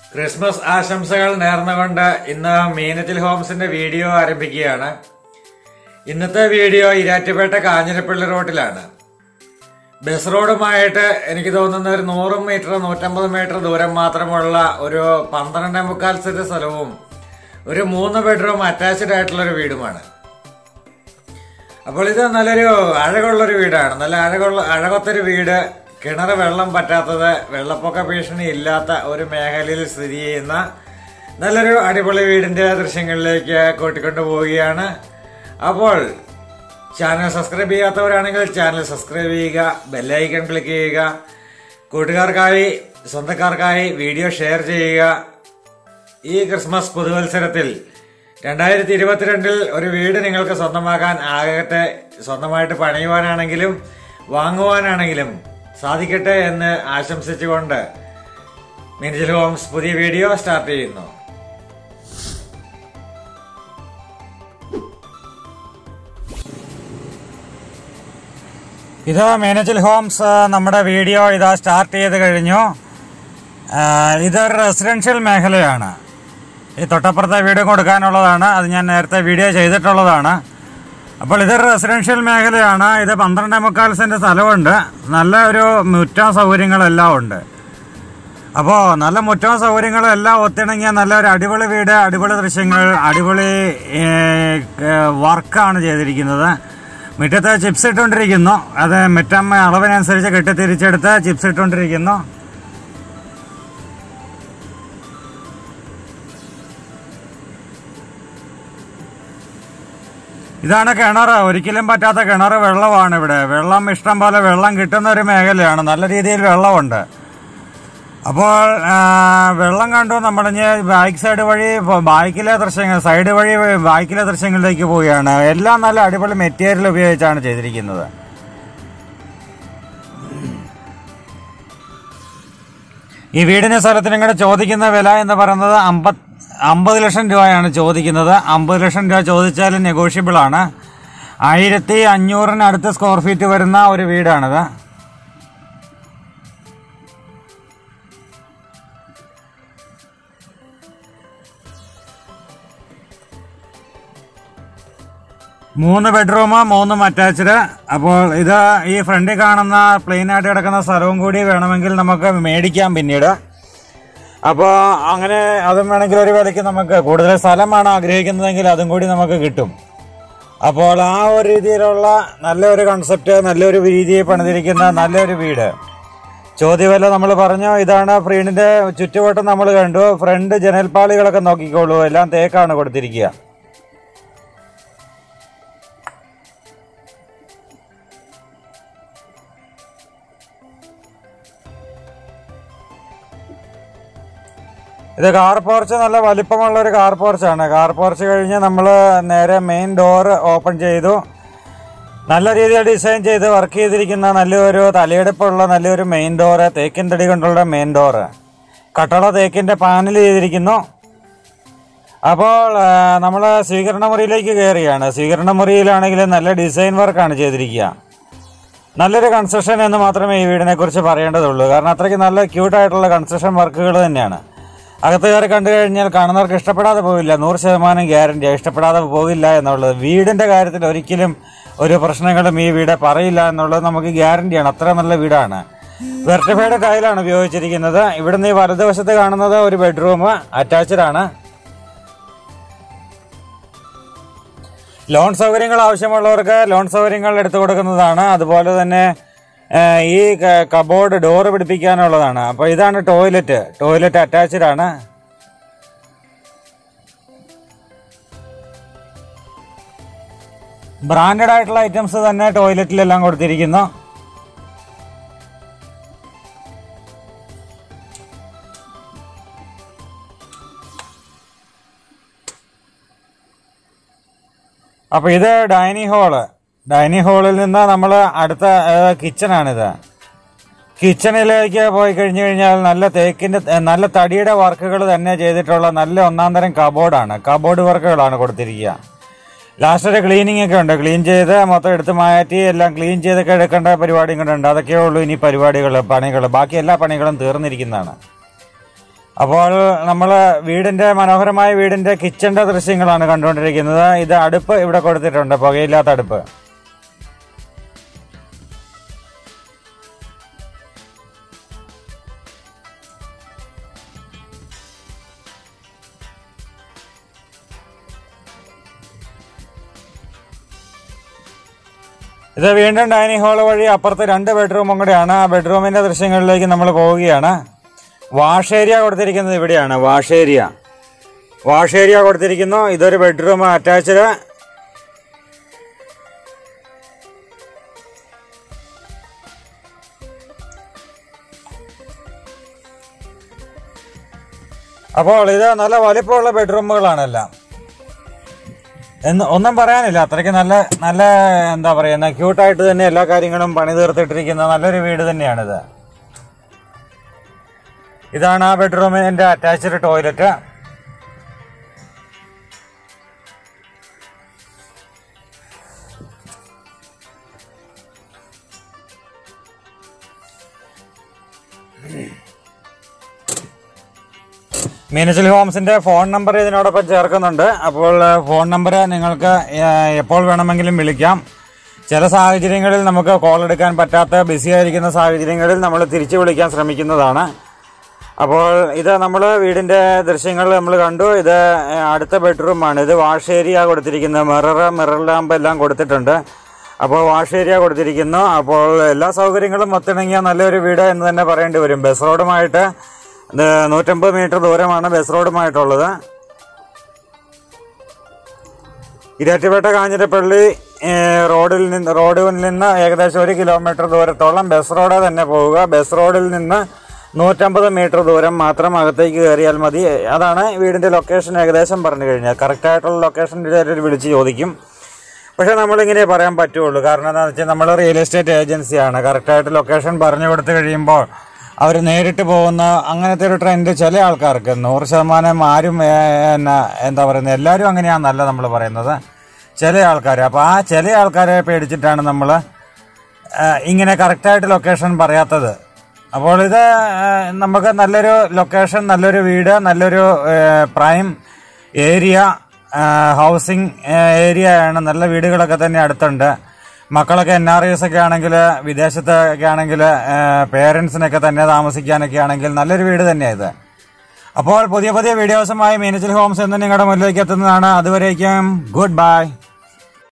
Christmas ആശംസകൾ നേർന്നുകൊണ്ട് ഇന്ന് മീനച്ചിൽ ഹോംസിന്റെ വീഡിയോ ആരംഭിക്കുകയാണ് ഇന്നത്തെ വീഡിയോ ഇരാറ്റുപേട്ട കാഞ്ഞിരപ്പള്ളി റോഡിലാണ് ബസ് റോഡുമായിട്ട് എനിക്ക് തോന്നുന്ന ഒരു നൂറ് മീറ്റർ നൂറ്റമ്പത് മീറ്റർ ദൂരം മാത്രമുള്ള ഒരു പന്ത്രണ്ടേ മുക്കാൽ സെന്റ് സ്ഥലവും ഒരു മൂന്ന് ബെഡ്റൂം അറ്റാച്ച്ഡ് ആയിട്ടുള്ള ഒരു വീടുമാണ് അപ്പോൾ ഇത് നല്ലൊരു അഴകുള്ളൊരു വീടാണ് നല്ല അഴകുള്ള അഴകത്തൊരു വീട് കിണർ വെള്ളം പറ്റാത്തത് വെള്ളപ്പൊക്ക ഭീഷണി ഇല്ലാത്ത ഒരു മേഖലയിൽ സ്ഥിതി ചെയ്യുന്ന നല്ലൊരു അടിപൊളി വീടിന്റെ ദൃശ്യങ്ങളിലേക്ക് കൂട്ടിക്കൊണ്ടു പോവുകയാണ് അപ്പോൾ ചാനൽ സബ്സ്ക്രൈബ് ചെയ്യാത്തവരാണെങ്കിൽ ചാനൽ സബ്സ്ക്രൈബ് ചെയ്യുക ബെല്ലൈക്കൺ ക്ലിക്ക് ചെയ്യുക കൂട്ടുകാർക്കായി സ്വന്തക്കാർക്കായി വീഡിയോ ഷെയർ ചെയ്യുക ഈ ക്രിസ്മസ് പുതുവത്സരത്തിൽ രണ്ടായിരത്തി ഇരുപത്തിരണ്ടിൽ ഒരു വീട് നിങ്ങൾക്ക് സ്വന്തമാക്കാൻ ആകട്ടെ സ്വന്തമായിട്ട് പണിയുവാനാണെങ്കിലും വാങ്ങുവാനാണെങ്കിലും സാധിക്കട്ടെ എന്ന് ആശംസിച്ചുകൊണ്ട് മിനിജൽ ഹോംസ് പുതിയ വീഡിയോ സ്റ്റാർട്ട് ചെയ്യുന്നു ഇത് മീനച്ചിൽ ഹോംസ് നമ്മുടെ വീഡിയോ ഇതാ സ്റ്റാർട്ട് ചെയ്ത് കഴിഞ്ഞു ആ, ഇതൊരു റെസിഡൻഷ്യൽ മേഖലയാണ് ഈ തൊട്ടപ്പുറത്തെ വീട് കൊടുക്കാനുള്ളതാണ് അത് ഞാൻ നേരത്തെ വീഡിയോ ചെയ്തിട്ടുള്ളതാണ് അപ്പോൾ ഇതൊരു റെസിഡൻഷ്യൽ മേഖലയാണ് ഇത് പന്ത്രണ്ടേ മുക്കാൽ സെൻറ്റ് സ്ഥലമുണ്ട് നല്ല ഒരു മുറ്റം സൗകര്യങ്ങളെല്ലാം ഉണ്ട് അപ്പോൾ നല്ല മുറ്റവും സൗകര്യങ്ങളും എല്ലാം ഒത്തിണങ്ങിയ നല്ല ഒരു അടിപൊളി വീട് അടിപൊളി ദൃശ്യങ്ങൾ അടിപൊളി വർക്കാണ് ചെയ്തിരിക്കുന്നത് മുറ്റത്ത് ചിപ്സ് ഇട്ടുകൊണ്ടിരിക്കുന്നു അത് മുറ്റം അളവിനനുസരിച്ച് കെട്ടി തിരിച്ചെടുത്ത് ചിപ്സ് ഇട്ടുകൊണ്ടിരിക്കുന്നു ഇതാണ് കിണർ ഒരിക്കലും പറ്റാത്ത കിണർ വെള്ളമാണ് ഇവിടെ വെള്ളം ഇഷ്ടം പോലെ വെള്ളം കിട്ടുന്ന ഒരു മേഖലയാണ് നല്ല രീതിയിൽ വെള്ളമുണ്ട് അപ്പോൾ ആ, വെള്ളം കണ്ടു നമ്മളിഞ്ഞ് ബാക്ക് സൈഡ് വഴി ഇപ്പൊ ബാക്കിലെ ദൃശ്യങ്ങൾ സൈഡ് വഴി ബാക്കിലെ ദൃശ്യങ്ങളിലേക്ക് പോവുകയാണ് എല്ലാം നല്ല അടിപൊളി മെറ്റീരിയൽ ഉപയോഗിച്ചാണ് ചെയ്തിരിക്കുന്നത് ഈ വീടിന് സ്ഥലത്തിന് ഇങ്ങോട്ട് ചോദിക്കുന്ന വില എന്ന് പറയുന്നത് അമ്പത് അമ്പത് ലക്ഷം രൂപയാണ് ചോദിക്കുന്നത് അമ്പത് ലക്ഷം രൂപ ചോദിച്ചാൽ നെഗോഷ്യബിൾ ആണ് ആയിരത്തി അഞ്ഞൂറിനടുത്ത് സ്ക്വയർ ഫീറ്റ് വരുന്ന ഒരു വീടാണിത് മൂന്ന് ബെഡ്റൂം മൂന്നും അറ്റാച്ച്ഡ് അപ്പോൾ ഇത് ഈ ഫ്രണ്ടിൽ കാണുന്ന പ്ലെയിൻ ആയിട്ട് കിടക്കുന്ന സ്ഥലവും കൂടി വേണമെങ്കിൽ നമുക്ക് മേടിക്കാം പിന്നീട് അപ്പോൾ അങ്ങനെ അതും വേണമെങ്കിൽ ഒരു വിലയ്ക്ക് നമുക്ക് കൂടുതൽ സ്ഥലമാണ് ആഗ്രഹിക്കുന്നതെങ്കിൽ അതും കൂടി നമുക്ക് കിട്ടും അപ്പോൾ ആ ഒരു രീതിയിലുള്ള നല്ലൊരു കൺസെപ്റ്റ് നല്ലൊരു രീതിയിൽ പണിതിരിക്കുന്ന നല്ലൊരു വീട് ചോദ്യവില നമ്മൾ പറഞ്ഞു ഇതാണ് ഫ്രീഡിന്റെ ചുറ്റുവട്ടം നമ്മൾ കണ്ടു ഫ്രണ്ട് ജനൽപ്പാളികളൊക്കെ നോക്കിക്കോളൂ എല്ലാം തേക്കാണ് കൊടുത്തിരിക്കുക ഇത് കാർ പോർച്ച് നല്ല വലിപ്പമുള്ള ഒരു കാർ പോർച്ചാണ് കാർ പോർച്ച് കഴിഞ്ഞ് നമ്മൾ നേരെ മെയിൻ ഡോർ ഓപ്പൺ ചെയ്തു നല്ല രീതിയിൽ ഡിസൈൻ ചെയ്ത് വർക്ക് ചെയ്തിരിക്കുന്ന നല്ലൊരു തലയെടുപ്പുള്ള നല്ലൊരു മെയിൻ ഡോറ് തേക്കിൻ തടി കൊണ്ടുള്ള മെയിൻ ഡോറ് കട്ടള തേക്കിന്റെ പാനൽ ചെയ്തിരിക്കുന്നു അപ്പോൾ നമ്മൾ സ്വീകരണ മുറിയിലേക്ക് കയറുകയാണ് സ്വീകരണ മുറിയിലാണെങ്കിൽ നല്ല ഡിസൈൻ വർക്കാണ് ചെയ്തിരിക്കുക നല്ലൊരു കൺസ്ട്രക്ഷൻ എന്ന് മാത്രമേ ഈ വീടിനെ കുറിച്ച് പറയേണ്ടതുള്ളൂ കാരണം അത്രയ്ക്ക് നല്ല ക്യൂട്ടായിട്ടുള്ള കൺസ്ട്രക്ഷൻ വർക്കുകൾ തന്നെയാണ് അകത്ത് കയറി കണ്ടു കഴിഞ്ഞാൽ കാണുന്നവർക്ക് ഇഷ്ടപ്പെടാതെ പോവില്ല നൂറ് ശതമാനം ഗ്യാരണ്ടി ഇഷ്ടപ്പെടാതെ പോകില്ല എന്നുള്ളത് വീടിന്റെ കാര്യത്തിൽ ഒരിക്കലും ഒരു പ്രശ്നങ്ങളും ഈ വീട് പറയില്ല എന്നുള്ളത് നമുക്ക് ഗ്യാരണ്ടിയാണ് അത്ര നല്ല വീടാണ് വെർട്ടിഫൈഡ് ടൈലാണ് ഉപയോഗിച്ചിരിക്കുന്നത് ഇവിടുന്ന് ഈ വലതുവശത്ത് കാണുന്നത് ഒരു ബെഡ്റൂം അറ്റാച്ച്ഡ് ആണ് ലോൺ സൗകര്യങ്ങൾ ആവശ്യമുള്ളവർക്ക് ലോൺ സൗകര്യങ്ങൾ എടുത്തു കൊടുക്കുന്നതാണ് അതുപോലെ തന്നെ ഏഹ്, ഈ ക- കബോർഡ് ഡോറ് പിടിപ്പിക്കാനുള്ളതാണ് അപ്പോൾ ഇതാണ് ടോയ്ലറ്റ് ടോയ്ലറ്റ് അറ്റാച്ച്ഡ് ആണ് ബ്രാൻഡഡ് ആയിട്ടുള്ള ഐറ്റംസ് തന്നെ ടോയ്ലറ്റിലെല്ലാം കൊടുത്തിരിക്കുന്നു അപ്പൊ ഇത് ഡൈനിങ് ഹാള് ഡൈനിങ് ഹാളിൽ നിന്ന് നമ്മൾ അടുത്ത കിച്ചണാണിത് കിച്ചണിലേക്ക് പോയി കഴിഞ്ഞു കഴിഞ്ഞാൽ നല്ല തേക്കിന്റെ ഏ, നല്ല തടിയുടെ വർക്കുകൾ തന്നെ ചെയ്തിട്ടുള്ള നല്ല ഒന്നാം തരം കബോർഡാണ് കബോർഡ് വർക്കുകളാണ് കൊടുത്തിരിക്കുക ലാസ്റ്റ് ഒരു ക്ലീനിങ് ഒക്കെ ഉണ്ട് ക്ലീൻ ചെയ്ത് മൊത്തം എടുത്ത് മാറ്റി എല്ലാം ക്ലീൻ ചെയ്തൊക്കെ എടുക്കേണ്ട പരിപാടിയും കൂടെ ഉണ്ട് അതൊക്കെ ഉള്ളൂ ഇനി പരിപാടികൾ പണികൾ ബാക്കി എല്ലാ പണികളും തീർന്നിരിക്കുന്നതാണ് അപ്പോൾ നമ്മൾ വീടിന്റെ മനോഹരമായ വീടിന്റെ കിച്ചന്റെ ദൃശ്യങ്ങളാണ് കണ്ടുകൊണ്ടിരിക്കുന്നത് ഇത് അടുപ്പ് ഇവിടെ കൊടുത്തിട്ടുണ്ട് പുകയില്ലാത്ത അടുപ്പ് ഇത് വീണ്ടും ഡൈനിങ് ഹാൾ വഴി അപ്പുറത്ത് രണ്ട് ബെഡ്റൂമും കൂടെയാണ് ആ ബെഡ്റൂമിന്റെ ദൃശ്യങ്ങളിലേക്ക് നമ്മൾ പോവുകയാണ് വാഷ് ഏരിയ കൊടുത്തിരിക്കുന്നത് ഇവിടെയാണ് വാഷ് ഏരിയ വാഷ് ഏരിയ കൊടുത്തിരിക്കുന്നു ഇതൊരു ബെഡ്റൂം അറ്റാച്ച്ഡ് അപ്പോൾ ഇത് നല്ല വലിപ്പമുള്ള ബെഡ്റൂമുകളാണെല്ലാം എന്ന് ഒന്നും പറയാനില്ല അത്രയ്ക്ക് നല്ല നല്ല എന്താ പറയുന്ന ക്യൂട്ടായിട്ട് തന്നെ എല്ലാ കാര്യങ്ങളും പണി തീർത്തിട്ടിരിക്കുന്ന നല്ലൊരു വീട് തന്നെയാണിത് ഇതാണ് ആ ബെഡ്റൂമിന്റെ അറ്റാച്ച്ഡ് ടോയ്ലറ്റ് മീനച്ചിൽ ഹോംസിന്റെ ഫോൺ നമ്പർ ഇതിനോടൊപ്പം ചേർക്കുന്നുണ്ട് അപ്പോൾ ഏഹ്, ഫോൺ നമ്പർ നിങ്ങൾക്ക് ഏഹ്, എപ്പോൾ വേണമെങ്കിലും വിളിക്കാം ചില സാഹചര്യങ്ങളിൽ നമുക്ക് കോൾ എടുക്കാൻ പറ്റാത്ത ബിസി ആയിരിക്കുന്ന സാഹചര്യങ്ങളിൽ നമ്മൾ തിരിച്ചു വിളിക്കാൻ ശ്രമിക്കുന്നതാണ് അപ്പോൾ ഇത് നമ്മൾ വീടിന്റെ ദൃശ്യങ്ങൾ നമ്മൾ കണ്ടു ഇത് ഏഹ്, അടുത്ത ബെഡ്റൂമാണ് ഇത് വാഷ് ഏരിയ കൊടുത്തിരിക്കുന്നത് മിറർ മിറർ ലാമ്പ് എല്ലാം കൊടുത്തിട്ടുണ്ട് അപ്പോൾ വാഷ് ഏരിയ കൊടുത്തിരിക്കുന്നു അപ്പോൾ എല്ലാ സൗകര്യങ്ങളും ഒത്തിണങ്ങിയ നല്ലൊരു വീട് എന്ന് തന്നെ പറയേണ്ടി വരും ബസ് റോഡുമായിട്ട് ഇത് നൂറ്റമ്പത് മീറ്റർ ദൂരമാണ് ബസ് റോഡുമായിട്ടുള്ളത് ഇരാറ്റുപേട്ട കാഞ്ഞിരപ്പള്ളി ഏഹ്, റോഡിൽ നിന്ന് റോഡിൽ നിന്ന് ഏകദേശം ഒരു കിലോമീറ്റർ ദൂരത്തോളം ബസ് റോഡ് തന്നെ പോവുക ബസ് റോഡിൽ നിന്ന് നൂറ്റമ്പത് മീറ്റർ ദൂരം മാത്രം അകത്തേക്ക് കയറിയാൽ മതി അതാണ് വീടിന്റെ ലൊക്കേഷൻ ഏകദേശം പറഞ്ഞു കഴിഞ്ഞാൽ കറക്റ്റ് ആയിട്ടുള്ള ലൊക്കേഷൻ ചിലർ വിളിച്ച് ചോദിക്കും പക്ഷെ നമ്മളിങ്ങനെ പറയാൻ പറ്റുള്ളൂ കാരണം എന്താണെന്ന് വെച്ചാൽ നമ്മൾ റിയൽ എസ്റ്റേറ്റ് ഏജൻസിയാണ് കറക്റ്റായിട്ട് ലൊക്കേഷൻ പറഞ്ഞു കൊടുത്തു കഴിയുമ്പോൾ അവർ നേരിട്ട് പോകുന്ന അങ്ങനത്തെ ഒരു ട്രെൻഡ് ചില ആൾക്കാർക്ക് നൂറ് ശതമാനം ആരും ഏ, എന്നാ എന്താ പറയുന്നത് എല്ലാവരും അങ്ങനെയാണെന്നല്ല നമ്മൾ പറയുന്നത് ചില ആൾക്കാർ അപ്പോൾ ആ ചില ആൾക്കാരെ പേടിച്ചിട്ടാണ് നമ്മൾ ഇങ്ങനെ കറക്റ്റായിട്ട് ലൊക്കേഷൻ പറയാത്തത് അപ്പോൾ ഇത് ആ, നമുക്ക് നല്ലൊരു ലൊക്കേഷൻ നല്ലൊരു വീട് നല്ലൊരു പ്രൈം ഏരിയ ഹൗസിംഗ് ഏരിയയാണ് നല്ല വീടുകളൊക്കെ തന്നെ അടുത്തുണ്ട് മക്കളൊക്കെ എൻ ആർ ഐസ് ഒക്കെ ആണെങ്കിൽ വിദേശത്തൊക്കെ ആണെങ്കിൽ പേരൻസിനൊക്കെ തന്നെ താമസിക്കാനൊക്കെ ആണെങ്കിൽ നല്ലൊരു വീട് തന്നെയാണ് ഇത് അപ്പോൾ പുതിയ പുതിയ വീഡിയോസുമായി മീനച്ചിൽ ഹോംസ് എന്ന് നിങ്ങളുടെ മുന്നിലേക്ക് എത്തുന്നതാണ് അതുവരേക്കും ഗുഡ് ബൈ